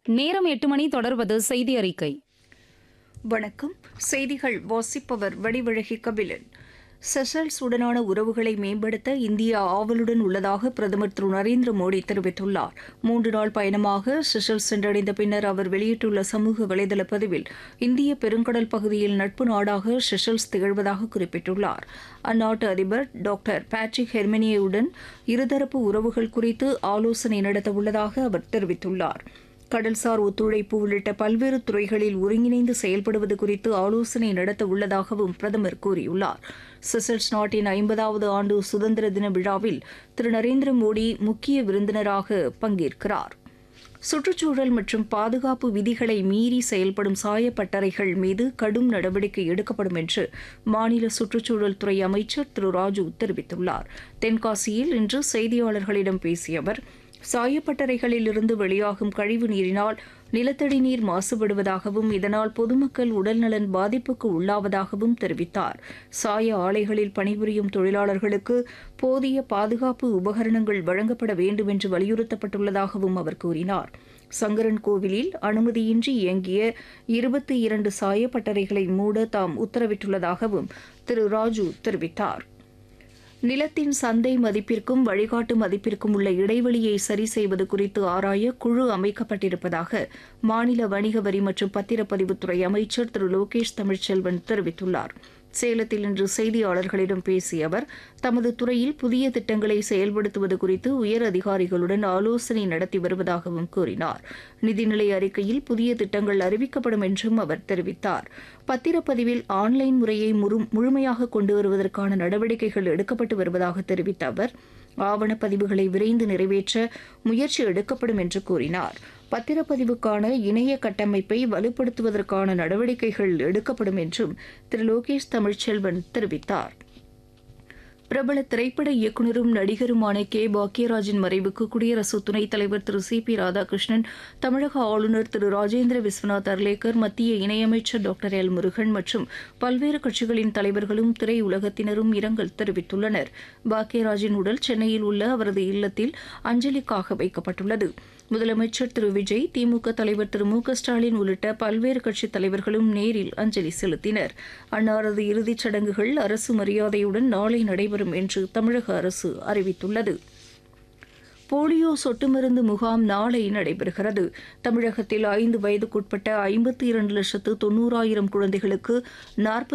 நேரம் எட்டு மணி தொடர்வது செய்தி அறிக்கை வணக்கம் செய்திகள் வாசிப்பவர் வடிவழகி கபிலன் செஷல்ஸ் உடனான உறவுகளை மேம்படுத்த இந்தியா ஆவலுடன் உள்ளதாக பிரதமர் திரு நரேந்திர மோடி தெரிவித்துள்ளார் மூன்று நாள் பயணமாக செஷல்ஸ் சென்றடைந்த பின்னர் அவர் வெளியிட்டுள்ள சமூக வலைதள பதிவில் இந்திய பெருங்கடல் பகுதியில் நட்பு நாடாக செஷல்ஸ் திகழ்வதாக குறிப்பிட்டுள்ளார் அந்நாட்டு அதிபர் டாக்டர் பேட்ரிக் ஹெர்மினியுடன் இருதரப்பு உறவுகள் குறித்து ஆலோசனை நடத்த உள்ளதாக அவர் தெரிவித்துள்ளார் கடல்சார் ஒத்துழைப்பு உள்ளிட்ட பல்வேறு துறைகளில் ஒருங்கிணைந்து செயல்படுவது குறித்து ஆலோசனை நடத்த உள்ளதாகவும் பிரதமர் கூறியுள்ளார் செசல்ஸ் நாட்டின் ஐம்பதாவது ஆண்டு சுதந்திர தின விழாவில் திரு நரேந்திர மோடி முக்கிய விருந்தினராக பங்கேற்கிறார் சுற்றுச்சூழல் மற்றும் பாதுகாப்பு விதிகளை மீறி செயல்படும் சாயப்பட்டறைகள் மீது கடும் நடவடிக்கை எடுக்கப்படும் என்று மாநில சுற்றுச்சூழல் துறை அமைச்சர் திரு ராஜு தெரிவித்துள்ளார் தென்காசியில் இன்று செய்தியாளர்களிடம் பேசிய அவர் சாயப்பட்டறைகளில் இருந்து வெளியாகும் கழிவு நீரினால் நிலத்தடி நீர் மாசுபடுவதாகவும் இதனால் பொதுமக்கள் உடல்நலன் பாதிப்புக்கு உள்ளாவதாகவும் தெரிவித்தார் சாய ஆலைகளில் பணிபுரியும் தொழிலாளர்களுக்கு போதிய பாதுகாப்பு உபகரணங்கள் வழங்கப்பட வேண்டும் என்று வலியுறுத்தப்பட்டுள்ளதாகவும் அவர் கூறினார் சங்கரன் கோவிலில் அனுமதியின்றி இயங்கிய இருபத்தி இரண்டு சாயப்பட்டறைகளை மூட தாம் உத்தரவிட்டுள்ளதாகவும் திரு ராஜு தெரிவித்தார் நிலத்தின் சந்தை மதிப்பிற்கும் வழிகாட்டு மதிப்பிற்கும் உள்ள இடைவெளியை சரி செய்வது குறித்து ஆராய குழு அமைக்கப்பட்டிருப்பதாக மாநில வணிக வரி மற்றும் பத்திரப்பதிவுத்துறை அமைச்சர் திரு லோகேஷ் தமிழ்ச்செல்வன் தெரிவித்துள்ளார் சேலத்தில் இன்று செய்தியாளர்களிடம் பேசிய அவர் தமது துறையில் புதிய திட்டங்களை செயல்படுத்துவது குறித்து உயர் அதிகாரிகளுடன் ஆலோசனை நடத்தி வருவதாகவும் கூறினார் நிதிநிலை அறிக்கையில் புதிய திட்டங்கள் அறிவிக்கப்படும் என்றும் அவர் தெரிவித்தார் பத்திரப்பதிவில் ஆன்லைன் முறையை முழு- முழுமையாக கொண்டு வருவதற்கான நடவடிக்கைகள் எடுக்கப்பட்டு வருவதாக தெரிவித்த அவர் ஆவணப்பதிவுகளை விரைந்து நிறைவேற்ற முயற்சி எடுக்கப்படும் என்று கூறினார் பத்திரப்பதிவுக்கான இணைய கட்டமைப்பை வலுப்படுத்துவதற்கான நடவடிக்கைகள் எடுக்கப்படும் என்றும் திரு லோகேஷ் தமிழ்ச்செல்வன் தெரிவித்தார் பிரபல திரைப்பட இயக்குனரும் நடிகருமான கே பாக்யராஜின் மறைவுக்கு குடியரசு துணைத் தலைவர் திரு சி பி ராதாகிருஷ்ணன் தமிழக ஆளுநர் திரு ராஜேந்திர விஸ்வநாத் அர்லேக்கர் மத்திய இணையமைச்சர் டாக்டர் எல் முருகன் மற்றும் பல்வேறு கட்சிகளின் தலைவர்களும் திரையுலகத்தினரும் இரங்கல் தெரிவித்துள்ளனர் பாக்யராஜின் உடல் சென்னையில் உள்ள அவரது இல்லத்தில் அஞ்சலிக்காக வைக்கப்பட்டுள்ளது முதலமைச்சர் திரு விஜய் திமுக தலைவர் திரு மு க ஸ்டாலின் உள்ளிட்ட பல்வேறு கட்சித் தலைவர்களும் நேரில் அஞ்சலி செலுத்தினர் அன்னாரது இறுதிச் சடங்குகள் அரசு மரியாதையுடன் நாளை நடைபெறும் என்று தமிழக அரசு அறிவித்துள்ளது போலியோ சொட்டு மருந்து முகாம் நாளை நடைபெறுகிறது தமிழகத்தில் ஐந்து வயதுக்குட்பட்ட ஐம்பத்தி இரண்டு லட்சத்து தொண்ணூறாயிரம் குழந்தைகளுக்கு நாற்பத்தி